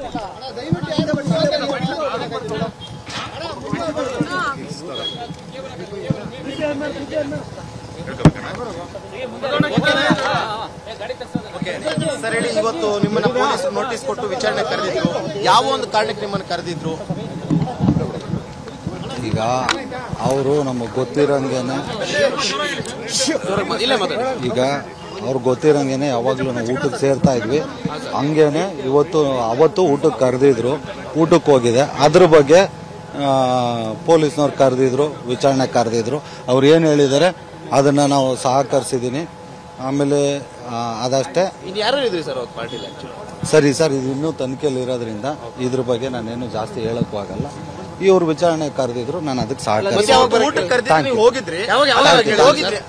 Sir ಹೇಳಿ ಇವತ್ತು ನಿಮ್ಮನ್ನ ಪೊಲೀಸ್ ನೋಟಿಸ್ ಕೊಟ್ಟು ವಿಚಾರಣೆ ಕರೆದಿದ್ರು ಯಾವ ಒಂದು ಕಾರಣಕ್ಕೆ ನಿಮ್ಮನ್ನ ಕರೆದಿದ್ರು ಈಗ ಅವರು ನಮಗೆ ಗೊತ್ತಿರಂಗೆನೆ ಈಗ ಅವ್ರಿಗೆ ಗೊತ್ತಿರಂಗೆನೆ ಯಾವಾಗಲೂ ನಾವು ಊಟಕ್ಕೆ ಸೇರ್ತಾ ಇದ್ವಿ ಹಂಗೇನೆ ಇವತ್ತು ಅವತ್ತು ಊಟಕ್ಕೆ ಕರೆದಿದ್ರು ಊಟಕ್ಕೆ ಹೋಗಿದೆ ಅದ್ರ ಬಗ್ಗೆ ಪೊಲೀಸ್ನವ್ರು ಕರೆದಿದ್ರು ವಿಚಾರಣೆ ಕರೆದಿದ್ರು ಅವ್ರು ಏನು ಹೇಳಿದ್ದಾರೆ ಅದನ್ನು ನಾವು ಸಹಕರಿಸಿದ್ದೀನಿ ಆಮೇಲೆ ಆ, ಅದಷ್ಟೇ ಇನ್ ಯಾರು ಇದ್ರಿ ಸರ್ ಅವತ್ತು ಪಾರ್ಟಿಲಿ ಸರಿ ಸರ್ ಇದು ಇನ್ನೂ ತನಿಖೆಯಲ್ಲಿ ಇರೋದ್ರಿಂದ ಇದ್ರ ಬಗ್ಗೆ ನಾನೇನು ಜಾಸ್ತಿ ಹೇಳಕ್ಕೂ ಆಗಲ್ಲ ಇವ್ರು ವಿಚಾರಣೆ ಕರೆದಿದ್ರು ನಾನು ಅದಕ್ಕೆ ಸಹಕರಿಸ್ತೀನಿ ಊಟಕ್ಕೆ ಕರೆದಿದ್ರು Thank ನೀವು you. ಹೋಗಿದ್ರಿ Thank you. ಹೋಗಿದ್ರಿ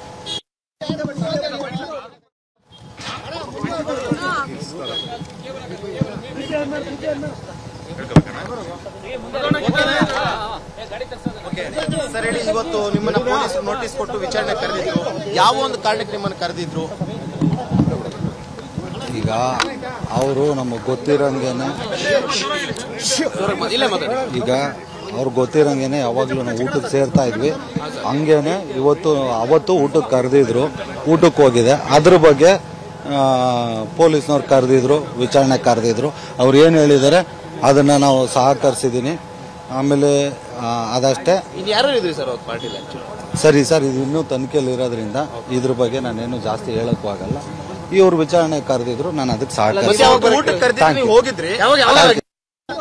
ಸರ್ ಹೇಳಿ ಇವತ್ತು ನಿಮ್ಮನ್ನ ಪೊಲೀಸ್ ನೋಟಿಸ್ ಕೊಟ್ಟು ವಿಚಾರಣೆ ಕರೆದಿದ್ರು ಯಾವ ಒಂದು ಕಾರಣಕ್ಕೆ ನಿಮ್ಮನ್ನ ಕರೆದಿದ್ರು ಈಗ ಅವರು ನಮಗೆ ಗೊತ್ತಿರಂಗೆನೆ ಈಗ ಅವ್ರಿಗೆ ಗೊತ್ತಿರಂಗೆನೆ ಯಾವಾಗಲೂ ನಾವು ಊಟಕ್ಕೆ ಸೇರ್ತಾ ಇದ್ವಿ ಹಂಗೇನೆ ಇವತ್ತು ಅವತ್ತು ಊಟಕ್ಕೆ ಕರೆದಿದ್ರು ಊಟಕ್ಕೆ ಹೋಗಿದೆ ಅದ್ರ ಬಗ್ಗೆ ಪೊಲೀಸ್ನವ್ರು ಕರೆದಿದ್ರು ವಿಚಾರಣೆ ಕರೆದಿದ್ರು ಅವ್ರು ಏನು ಹೇಳಿದ್ದಾರೆ ಅದನ್ನು ನಾವು ಸಹಕರಿಸಿದ್ದೀನಿ ಆಮೇಲೆ ಆ, ಅದಷ್ಟೇ ಇನ್ ಯಾರು ಇದ್ರಿ ಸರ್ ಅವತ್ತು ಪಾರ್ಟಿಲಿ ಸರಿ ಸರ್ ಇದು ಇನ್ನೂ ತನಿಖೆಯಲ್ಲಿ ಇರೋದ್ರಿಂದ ಇದ್ರ ಬಗ್ಗೆ ನಾನೇನು ಜಾಸ್ತಿ ಹೇಳಕ್ಕೂ ಆಗಲ್ಲ ಇವ್ರು ವಿಚಾರಣೆ ಕರೆದಿದ್ರು ನಾನು ಅದಕ್ಕೆ ಸಹಕರಿಸ್ತೀನಿ ಊಟಕ್ಕೆ ಕರೆದಿದ್ರು Thank ನೀವು you. ಹೋಗಿದ್ರಿ Thank you.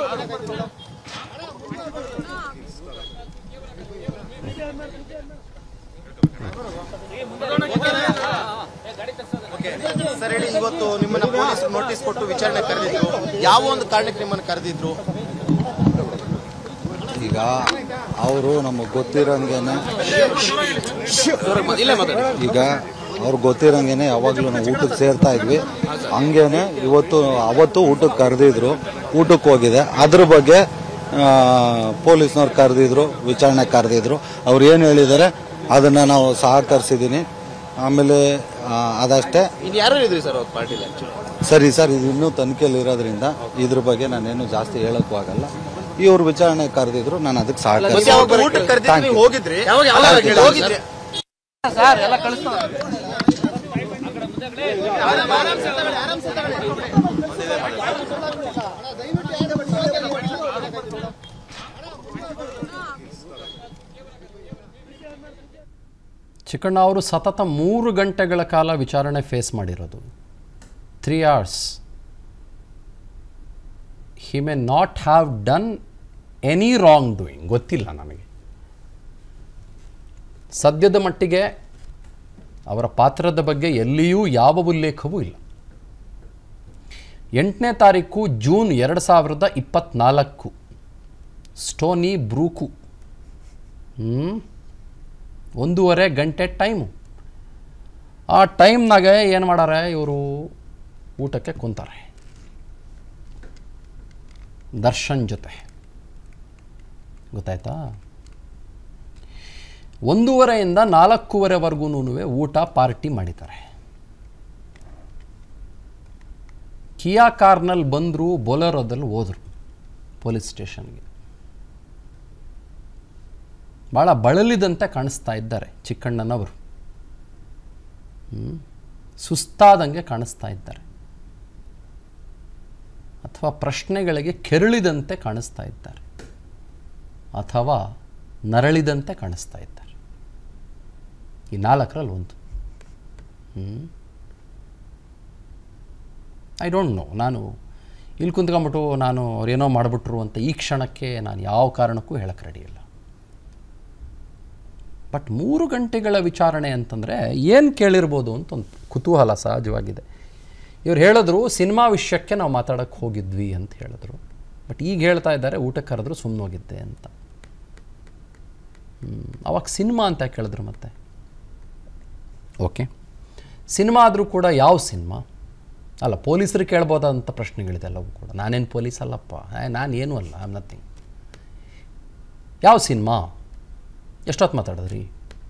ಸರ್ ಹೇಳಿ ಇವತ್ತು ನಿಮ್ಮನ್ನ ಪೊಲೀಸ್ ನೋಟಿಸ್ ಕೊಟ್ಟು ವಿಚಾರಣೆ ಕರೆದಿದ್ರು ಯಾವ ಒಂದು ಕಾರಣಕ್ಕೆ ನಿಮ್ಮನ್ನ ಕರೆದಿದ್ರು ಈಗ ಅವರು ನಮಗೆ ಗೊತ್ತಿರಂಗೆನೆ ಈಗ ಅವ್ರಿಗೆ ಗೊತ್ತಿರಂಗೆನೆ ಯಾವಾಗಲೂ ನಾವು ಊಟಕ್ಕೆ ಸೇರ್ತಾ ಇದ್ವಿ ಹಂಗೇನೆ ಇವತ್ತು ಅವತ್ತು ಊಟಕ್ಕೆ ಕರೆದಿದ್ರು ಊಟಕ್ಕೆ ಹೋಗಿದೆ ಅದ್ರ ಬಗ್ಗೆ ಪೊಲೀಸ್ನವ್ರು ಕರೆದಿದ್ರು ವಿಚಾರಣೆ ಕರೆದಿದ್ರು ಅವ್ರು ಏನು ಹೇಳಿದ್ದಾರೆ ಅದನ್ನು ನಾವು ಸಹಕರಿಸಿದ್ದೀನಿ ಆಮೇಲೆ ಆ, ಅದಷ್ಟೇ ಇನ್ ಯಾರು ಇದ್ರಿ ಸರ್ ಅವತ್ತು ಪಾರ್ಟಿಲಿ ಸರಿ ಸರ್ ಇದು ಇನ್ನೂ ತನಿಖೆಯಲ್ಲಿ ಇರೋದ್ರಿಂದ ಇದ್ರ ಬಗ್ಗೆ ನಾನೇನು ಜಾಸ್ತಿ ಹೇಳಕ್ಕೂ ಆಗಲ್ಲ ಇವ್ರು ವಿಚಾರಣೆ ಕರೆದಿದ್ರು ನಾನು ಅದಕ್ಕೆ ಸಹಕರಿಸ್ತೀನಿ ಊಟಕ್ಕೆ ಕರೆದಿದ್ರು Thank ನೀವು you. ಹೋಗಿದ್ರಿ Thank you. ಹೋಗಿದ್ರಿ ಚಿಕ್ಕಣ್ಣ ಅವರು ಸತತ ಮೂರು ಗಂಟೆಗಳ ಕಾಲ ವಿಚಾರಣೆ ಫೇಸ್ ಮಾಡಿರೋದು three hours he may not have done any wrongdoing ಗೊತ್ತಿಲ್ಲ ನನಗೆ ಸದ್ಯದ ಮಟ್ಟಿಗೆ ಅವರ ಪಾತ್ರದ ಬಗ್ಗೆ ಎಲ್ಲಿಯೂ ಯಾವ ಉಲ್ಲೇಖವೂ ಇಲ್ಲ ಎಂಟನೇ ತಾರೀಕು ಜೂನ್ ಎರಡು ಸಾವಿರದ ಇಪ್ಪತ್ತ್ನಾಲ್ಕು ಸ್ಟೋನಿ ಬ್ರೂಕು ಹ್ಞೂ ಒಂದೂವರೆ ಗಂಟೆ ಟೈಮು ಆ ಟೈಮ್ನಾಗ ಏನು ಮಾಡಾರೆ ಇವರು ಊಟಕ್ಕೆ ಕುಂತಾರೆ ದರ್ಶನ್ ಜೊತೆ ಗೊತ್ತಾಯ್ತಾ ಒಂದೂವರೆಯಿಂದ ನಾಲ್ಕೂವರೆವರೆಗೂ ಊಟ ಪಾರ್ಟಿ ಮಾಡಿದ್ದಾರೆ ಕಿಯಾ ಕಾರ್ನಲ್ಲಿ ಬಂದರು ಬೊಲೆರೋದಲ್ಲಿ ಹೋದರು ಪೊಲೀಸ್ ಸ್ಟೇಷನ್ಗೆ ಭಾಳ ಬಳಲಿದಂತೆ ಕಾಣಿಸ್ತಾ ಇದ್ದಾರೆ ಚಿಕ್ಕಣ್ಣನವರು ಹ್ಮ್? ಸುಸ್ತಾದಂಗೆ ಕಾಣಿಸ್ತಾ ಇದ್ದಾರೆ ಅಥವಾ ಪ್ರಶ್ನೆಗಳಿಗೆ ಕೆರಳಿದಂತೆ ಕಾಣಿಸ್ತಾ ಇದ್ದಾರೆ ಅಥವಾ ನರಳಿದಂತೆ ಕಾಣಿಸ್ತಾ ಇದ್ದಾರೆ ಈ ನಾಲ್ಕರಲ್ಲಿ ಒಂದು ಐ ಡೋಂಟ್ ನೋ ನಾನು ಇಲ್ಲಿ ಕುಂತ್ಕೊಂಬಿಟ್ಟು ನಾನು ಅವ್ರೇನೋ ಮಾಡಿಬಿಟ್ರು ಅಂತ ಈ ಕ್ಷಣಕ್ಕೆ ನಾನು ಯಾವ ಕಾರಣಕ್ಕೂ ಹೇಳಕ್ಕೆ ರೆಡಿ ಇಲ್ಲ ಬಟ್ ಮೂರು ಗಂಟೆಗಳ ವಿಚಾರಣೆ ಅಂತಂದರೆ ಏನು ಕೇಳಿರ್ಬೋದು ಅಂತ ಒಂದು ಕುತೂಹಲ ಸಹಜವಾಗಿದೆ ಇವ್ರು ಹೇಳಿದ್ರು ಸಿನಿಮಾ ವಿಷಯಕ್ಕೆ ನಾವು ಮಾತಾಡೋಕ್ಕೆ ಹೋಗಿದ್ವಿ ಅಂತ ಹೇಳಿದ್ರು ಬಟ್ ಈಗ ಹೇಳ್ತಾ ಇದ್ದಾರೆ ಊಟಕ್ಕೆ ಕರೆದ್ರು ಸುಮ್ಮನೆ ಹೋಗಿದ್ದೆ ಅಂತ ಹ್ಮ್. ಅವಾಗ ಸಿನಿಮಾ ಅಂತ ಕೇಳಿದ್ರು ಮತ್ತೆ ಓಕೆ ಸಿನಿಮಾ ಆದರೂ ಕೂಡ ಯಾವ ಸಿನಿಮಾ ಅಲ್ಲ ಪೊಲೀಸರು ಕೇಳ್ಬೋದಂಥ ಪ್ರಶ್ನೆಗಳಿದೆ ಎಲ್ಲವೂ ಕೂಡ ನಾನೇನು ಪೊಲೀಸ್ ಅಲ್ಲಪ್ಪ ನಾನು ಏನೂ ಅಲ್ಲ ಐ ನಥಿಂಗ್ ಯಾವ ಸಿನಿಮಾ ಎಷ್ಟೊತ್ತು ಮಾತಾಡಿದ್ರಿ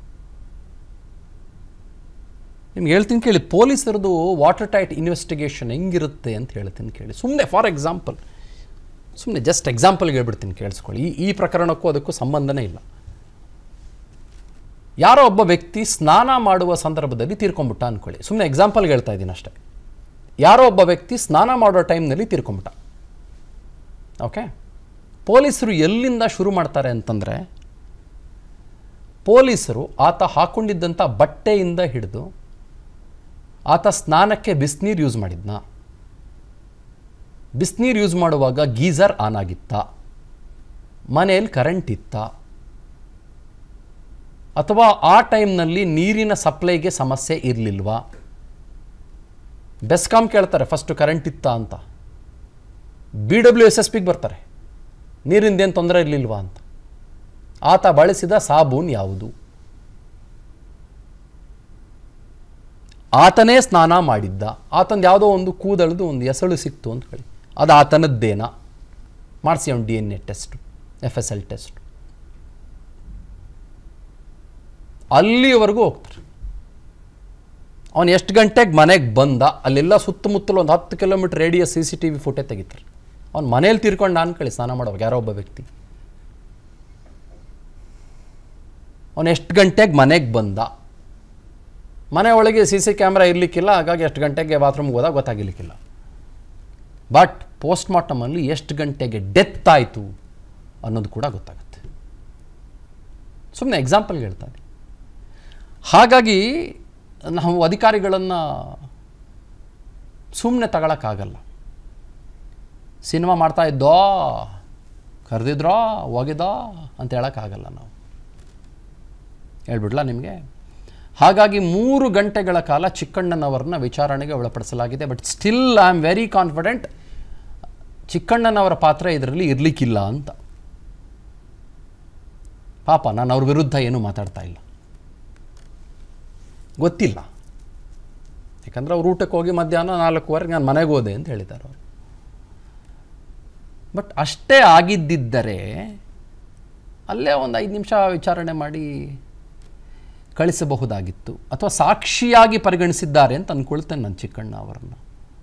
ನಿಮ್ಗೆ ಹೇಳ್ತೀನಿ ಕೇಳಿ ಪೊಲೀಸರದು ವಾಟರ್ ಟೈಟ್ ಇನ್ವೆಸ್ಟಿಗೇಷನ್ ಹೆಂಗಿರುತ್ತೆ ಅಂತ ಹೇಳ್ತೀನಿ ಕೇಳಿ ಸುಮ್ಮನೆ ಫಾರ್ ಎಕ್ಸಾಂಪಲ್ ಸುಮ್ಮನೆ ಜಸ್ಟ್ ಎಕ್ಸಾಂಪಲ್ಗೆ ಹೇಳ್ಬಿಡ್ತೀನಿ ಕೇಳಿಸ್ಕೊಳ್ಳಿ ಈ ಈ ಪ್ರಕರಣಕ್ಕೂ ಅದಕ್ಕೂ ಸಂಬಂಧನೇ ಇಲ್ಲ ಯಾರೋ ಒಬ್ಬ ವ್ಯಕ್ತಿ ಸ್ನಾನ ಮಾಡುವ ಸಂದರ್ಭದಲ್ಲಿ ತೀರ್ಕೊಂಬಿಟ್ಟ ಅಂದ್ಕೊಳ್ಳಿ ಸುಮ್ಮನೆ ಎಕ್ಸಾಂಪಲ್ಗೆ ಹೇಳ್ತಾ ಇದ್ದೀನಿ ಅಷ್ಟೇ ಯಾರೋ ಒಬ್ಬ ವ್ಯಕ್ತಿ ಸ್ನಾನ ಮಾಡೋ ಟೈಮ್ನಲ್ಲಿ ತೀರ್ಕೊಂಬಿಟ್ಟ ಓಕೆ ಪೊಲೀಸರು ಎಲ್ಲಿಂದ ಶುರು ಮಾಡ್ತಾರೆ ಅಂತಂದರೆ ಪೊಲೀಸರು ಆತ ಹಾಕೊಂಡಿದ್ದಂಥ ಬಟ್ಟೆಯಿಂದ ಹಿಡಿದು ಆತ ಸ್ನಾನಕ್ಕೆ ಬಿಸಿನೀರು ಯೂಸ್ ಮಾಡಿದ್ನ ಬಿಸಿನೀರು ಯೂಸ್ ಮಾಡುವಾಗ ಗೀಸರ್ ಆನ್ ಆಗಿತ್ತ ಮನೆಯಲ್ಲಿ ಕರೆಂಟ್ ಇತ್ತ ಅಥವಾ ಆ ಟೈಮ್ನಲ್ಲಿ ನೀರಿನ ಸಪ್ಲೈಗೆ ಸಮಸ್ಯೆ ಇರಲಿಲ್ವಾ ಬೆಸ್ಕಾಮ್ ಕೇಳ್ತಾರೆ ಫಸ್ಟು ಕರೆಂಟ್ ಇತ್ತ ಅಂತ ಬಿ ಡಬ್ಲ್ಯೂ ಎಸ್ ಎಸ್ ಪಿಗೆ ಬರ್ತಾರೆ ನೀರಿಂದೇನು ತೊಂದರೆ ಇರಲಿಲ್ವಾ ಅಂತ ಆತ ಬಳಸಿದ ಸಾಬೂನ್ ಯಾವುದು ಆತನೇ ಸ್ನಾನ ಮಾಡಿದ್ದ ಆತಂದು ಯಾವುದೋ ಒಂದು ಕೂದಳದು ಒಂದು ಎಸಳು ಸಿಕ್ತು ಅಂತ ಹೇಳಿ ಅದು ಆತನದ್ದೇನ ಮಾಡಿಸಿ ಅವ್ನು D N A test F S L test ಅಲ್ಲಿವರೆಗೂ ಹೋಗ್ತಾರೆ ಅವನು ಎಷ್ಟು ಗಂಟೆಗೆ ಮನೆಗೆ ಬಂದ ಅಲ್ಲೆಲ್ಲ ಸುತ್ತಮುತ್ತಲು ಒಂದು ಹತ್ತು kilometre radius C C T V photo ತೆಗಿತಾರೆ ಅವ್ನು ಮನೇಲಿ ತೀರ್ಕೊಂಡು ಅನ್ಕೊಳ್ಳಿ ಸ್ನಾನ ಮಾಡೋವಾಗ ಯಾರೋ ಒಬ್ಬ ವ್ಯಕ್ತಿ ಅವನು ಎಷ್ಟು ಗಂಟೆಗೆ ಮನೆಗೆ ಬಂದ ಮನೆ ಒಳಗೆ ಸಿ ಸಿ ಕ್ಯಾಮ್ರಾ ಇರಲಿಕ್ಕಿಲ್ಲ ಹಾಗಾಗಿ ಎಷ್ಟು ಗಂಟೆಗೆ ಬಾತ್ರೂಮ್ಗೆ ಹೋದಾಗ ಗೊತ್ತಾಗಿರ್ಲಿಕ್ಕಿಲ್ಲ ಬಟ್ ಪೋಸ್ಟ್ ಮಾರ್ಟಮಲ್ಲಿ ಎಷ್ಟು ಗಂಟೆಗೆ ಡೆತ್ ಆಯಿತು ಅನ್ನೋದು ಕೂಡ ಗೊತ್ತಾಗುತ್ತೆ ಸುಮ್ಮನೆ ಎಕ್ಸಾಂಪಲ್ಗೆ ಹೇಳ್ತಾನೆ ಹಾಗಾಗಿ ನಾವು ಅಧಿಕಾರಿಗಳನ್ನು ಸುಮ್ಮನೆ ತಗೊಳಕ್ಕಾಗಲ್ಲ ಸಿನಿಮಾ ಮಾಡ್ತಾ ಇದ್ದೋ ಕರೆದಿದ್ರೋ ಹೋಗಿದ್ದೋ ಅಂತ ಹೇಳೋಕ್ಕಾಗಲ್ಲ ನಾವು ಹೇಳ್ಬಿಡ್ಲಾ ನಿಮಗೆ ಹಾಗಾಗಿ ಮೂರು ಗಂಟೆಗಳ ಕಾಲ ಚಿಕ್ಕಣ್ಣನವರನ್ನ ವಿಚಾರಣೆಗೆ ಒಳಪಡಿಸಲಾಗಿದೆ but still I am very confident ಚಿಕ್ಕಣ್ಣನವರ ಪಾತ್ರ ಇದರಲ್ಲಿ ಇರಲಿಕ್ಕಿಲ್ಲ ಅಂತ ಪಾಪ ನಾನು ಅವ್ರ ವಿರುದ್ಧ ಏನೂ ಮಾತಾಡ್ತಾ ಇಲ್ಲ ಗೊತ್ತಿಲ್ಲ ಯಾಕಂದರೆ ಅವ್ರು ಊಟಕ್ಕೆ ಹೋಗಿ ಮಧ್ಯಾಹ್ನ ನಾಲ್ಕೂವರೆಗೆ ನಾನು ಮನೆಗೆ ಹೋದೆ ಅಂತ ಹೇಳಿದ್ದಾರೆ ಅವರು ಬಟ್ ಅಷ್ಟೇ ಆಗಿದ್ದಿದ್ದರೆ ಅಲ್ಲೇ ಒಂದು ಐದು ನಿಮಿಷ ವಿಚಾರಣೆ ಮಾಡಿ ಕಳಿಸಬಹುದಾಗಿತ್ತು ಅಥವಾ ಸಾಕ್ಷಿಯಾಗಿ ಪರಿಗಣಿಸಿದ್ದಾರೆ ಅಂತ ಅಂದ್ಕೊಳ್ತೇನೆ ನಾನು ಚಿಕ್ಕಣ್ಣ ಅವರನ್ನು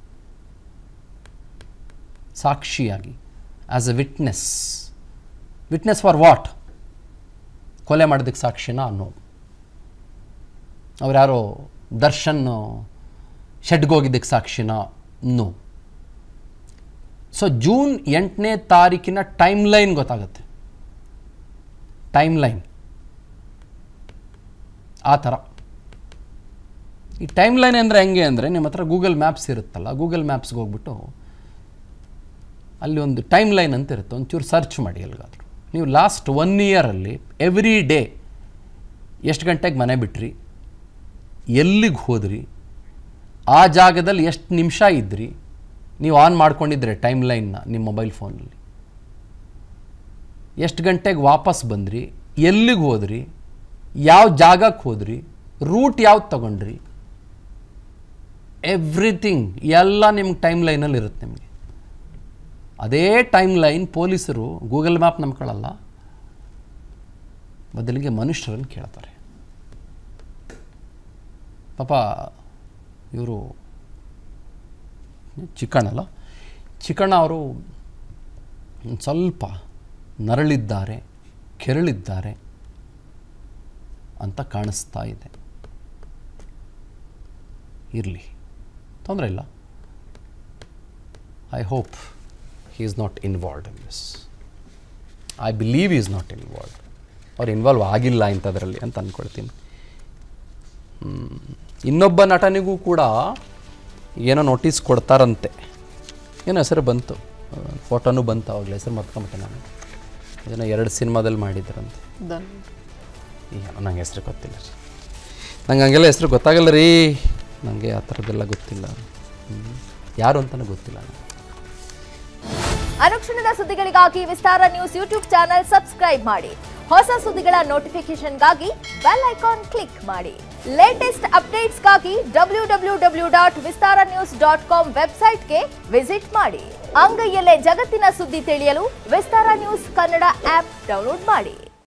ಸಾಕ್ಷಿಯಾಗಿ as a witness witness for what ಕೊಲೆ ಮಾಡೋದಕ್ಕೆ ಸಾಕ್ಷಿನ ಅನ್ನೋ ಅವ್ರ್ಯಾರೋ ದರ್ಶನ್ ಶೆಡ್ಗೆ ಹೋಗಿದ್ದಕ್ಕೆ ಸಾಕ್ಷಿನ ನೋ ಸೊ ಜೂನ್ ಎಂಟನೇ ತಾರೀಕಿನ ಟೈಮ್ ಲೈನ್ ಗೊತ್ತಾಗುತ್ತೆ ಟೈಮ್ ಲೈನ್ ಆ ಥರ ಈ ಟೈಮ್ ಲೈನ್ ಅಂದರೆ ಹೆಂಗೆ ಅಂದರೆ ನಿಮ್ಮ ಹತ್ರ ಗೂಗಲ್ ಮ್ಯಾಪ್ಸ್ ಇರುತ್ತಲ್ಲ ಗೂಗಲ್ ಮ್ಯಾಪ್ಸ್ಗೆ ಹೋಗ್ಬಿಟ್ಟು ಅಲ್ಲಿ ಒಂದು ಟೈಮ್ ಲೈನ್ ಅಂತ ಇರುತ್ತೆ ಒಂಚೂರು ಸರ್ಚ್ ಮಾಡಿ ಎಲ್ಲಿಗಾದ್ರು ನೀವು ಲಾಸ್ಟ್ ಒನ್ ಇಯರಲ್ಲಿ ಎವ್ರಿ ಡೇ ಎಷ್ಟು ಗಂಟೆಗೆ ಮನೆ ಬಿಟ್ರಿ ಎಲ್ಲಿಗೆ ಹೋದ್ರಿ ಆ ಜಾಗದಲ್ಲಿ ಎಷ್ಟು ನಿಮಿಷ ಇದ್ರಿ ನೀವು ಆನ್ ಮಾಡ್ಕೊಂಡಿದ್ರೆ ಟೈಮ್ ಲೈನ್ನ ನಿಮ್ಮ ಮೊಬೈಲ್ ಫೋನಲ್ಲಿ ಎಷ್ಟು ಗಂಟೆಗೆ ವಾಪಸ್ ಬಂದ್ರಿ ಎಲ್ಲಿಗೆ ಹೋದ್ರಿ ಯಾವ ಜಾಗಕ್ಕೆ ಹೋದ್ರಿ ರೂಟ್ ಯಾವ್ದು ತಗೊಂಡ್ರಿ ಎವ್ರಿಥಿಂಗ್ ಎಲ್ಲ ನಿಮ್ಗೆ ಟೈಮ್ ಲೈನಲ್ಲಿ ಇರುತ್ತೆ ನಿಮಗೆ ಅದೇ ಟೈಮ್ ಲೈನ್ ಪೊಲೀಸರು ಗೂಗಲ್ ಮ್ಯಾಪ್ ನಂಬ್ಕೊಳ್ಳಲ್ಲ ಬದಲಿಗೆ ಮನುಷ್ಯರನ್ನು ಕೇಳ್ತಾರೆ ಪಾಪ ಇವರು ಚಿಕ್ಕಣ್ಣಲ್ಲ ಚಿಕ್ಕಣ್ಣ ಅವರು ಒಂದ್ ಸ್ವಲ್ಪ ನರಳಿದ್ದಾರೆ ಕೆರಳಿದ್ದಾರೆ ಅಂತ ಕಾಣಿಸ್ತಾ ಇದೆ ಇರಲಿ ತೊಂದರೆ ಇಲ್ಲ I hope he is not involved in this I believe is not involved ಅವ್ರು ಇನ್ವಾಲ್ವ್ ಆಗಿಲ್ಲ ಇಂಥದ್ರಲ್ಲಿ ಅಂತ ಅಂದ್ಕೊಳ್ತೀನಿ ಹ್ಮ್. ಇನ್ನೊಬ್ಬ ನಟನಿಗೂ ಕೂಡ ಏನೋ ನೋಟಿಸ್ ಕೊಡ್ತಾರಂತೆ ಏನೋ ಹೆಸರು ಬಂತು ಫೋಟೋನು ಬಂತು ಅವಾಗಲೇ ಹೆಸರು ಮರ್ಕೊಂಬಿಟ್ಟೆ ನಾನು ಏನೋ ಎರಡು ಸಿನಿಮಾದಲ್ಲಿ ಮಾಡಿದ್ರಂತೆ ಏನೋ ನಂಗೆ ಹೆಸರು ಗೊತ್ತಿಲ್ಲ ರೀ ನಂಗೆ ಹಂಗೆಲ್ಲ ಹೆಸರು ಗೊತ್ತಾಗಲ್ಲ ರೀ ನನಗೆ ಆ ಥರದ್ದೆಲ್ಲ ಗೊತ್ತಿಲ್ಲ ಹ್ಮ್. ಯಾರು ಅಂತಲೂ ಗೊತ್ತಿಲ್ಲ ನಂಗೆ ಅನುಕ್ಷಣದ ಸುದ್ದಿಗಳಿಗಾಗಿ Vistara news YouTube channel subscribe ಮಾಡಿ ಹೊಸ ಸುದ್ದಿಗಳ ನೋಟಿಫಿಕೇಶನ್ಗಾಗಿ ಬೆಲ್ ಐಕಾನ್ ಕ್ಲಿಕ್ ಮಾಡಿ ಲೇಟೆಸ್ಟ್ ಅಪ್ಡೇಟ್ಸ್ಗಾಗಿ W W W dot Vistara news dot com ವೆಬ್ಸೈಟ್ಗೆ ವಿಸಿಟ್ ಮಾಡಿ ಅಂಗೈಯಲ್ಲೇ ಜಗತ್ತಿನ ಸುದ್ದಿ ತಿಳಿಯಲು Vistara news Kannada app download ಮಾಡಿ